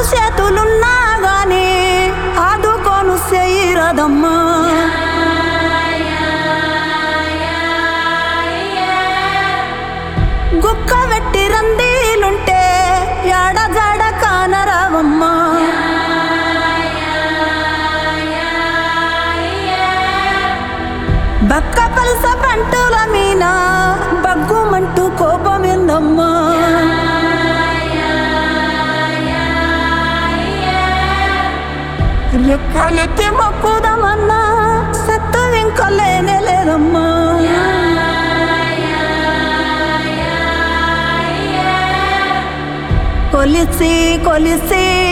చేతులున్నా గాని ఆదుకోను చెయ్యరదమ్మా గుక్క వెట్టి రందీలుంటే యాడ జాడ కానరావమ్మా బక్క పలస పంటుల మీన బగ్గుమంటూ కోపమిందమ్మా రెక్కలెత్తి మొక్కుదామన్నా సత్తు ఇంకా లేనే లేదమ్మా కొలిసి కొలిసి